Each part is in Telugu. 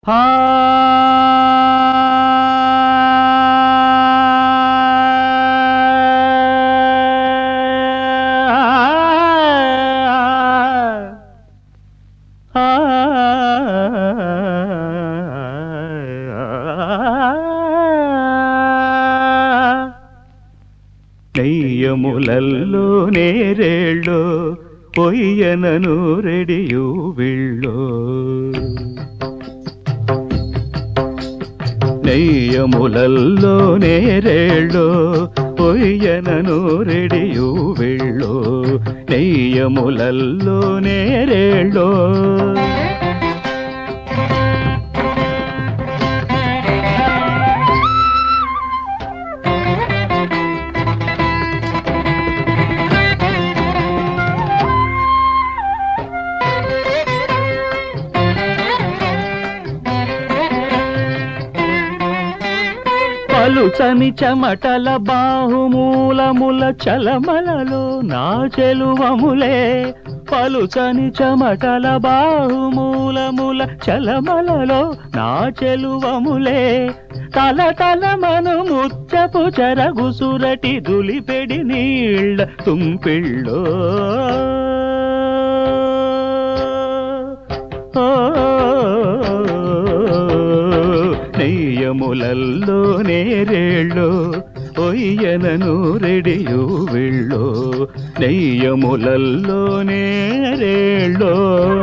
నెయ్యములల్లో నేరేళ్ళో పొయ్యనను రెడియు విళ్ళో నెయ్యములల్లో నేరేళ్ళో పొయ్యనను రెడియు విళ్ళో నెయ్యములల్లో నేరేళ్ళో పలుచని చెమటల బాహుమూలముల చలమలలో నా చెలువములే పలుచని చెమటల బాహుమూలముల చలమలలో నా చెలువములే తల తల మను ముచ్చపు చెరగుసురటి దులిపెడి నీళ్ళ తుంపిళ్ళో నెయ్యములల్లో నేరేళ్ళో ఒయ్యనను రెడియు విళ్ళో నెయ్యములల్లో నేరేళ్ళో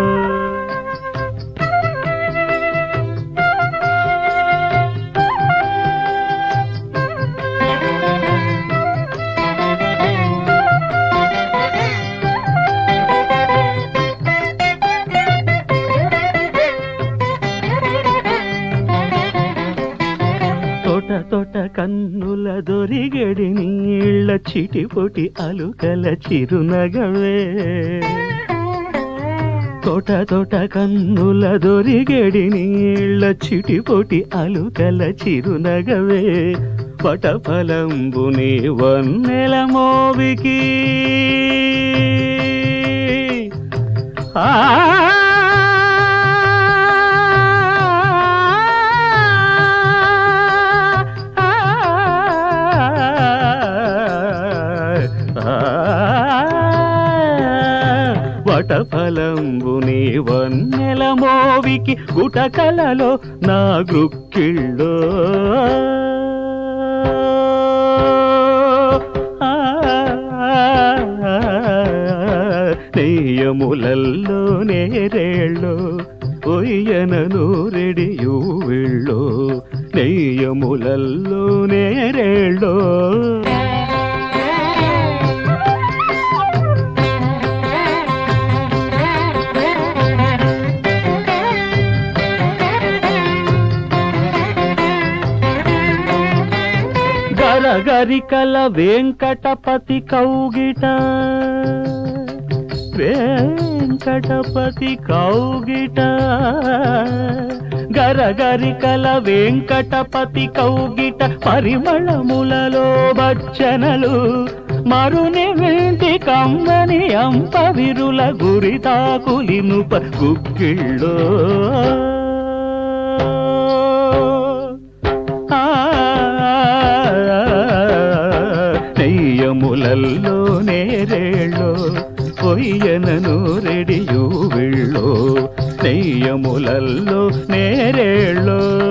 తోట తోట కన్నుల దొరిగడి నీళ్ళ చిటిపొటి అలుకల చిరునగవే తోట తోట కన్నుల దొరిగడి నీళ్ళ చిటిపొటి అలుకల చిరునగవే పటఫలంబుని వన్నెల మోవికి ఆ వటఫలంబుని వన్నెల మోవికి గుటకలలో నా గృక్కిళ్ళో నెయ్యములల్లో నేరేళ్ళో ఒయ్యనను రెడియు విళ్ళో నెయ్యములల్లో నేరేళ్ళో గరగరికల వెంకటపతి కౌగిట వెంకటపతి కౌగిట గరగరికల వెంకటపతి కౌగిట పరిమళములలో బచ్చనలు మరుని వింటి కమ్మని అంప విరుల గురితాకులినుప గుగ్గిళ్ళో నెయ్యములల్లో నేరేళ్ళో పొయ్యనను రెడియు విళ్ళో నెయ్యములల్లో నేరేళ్ళో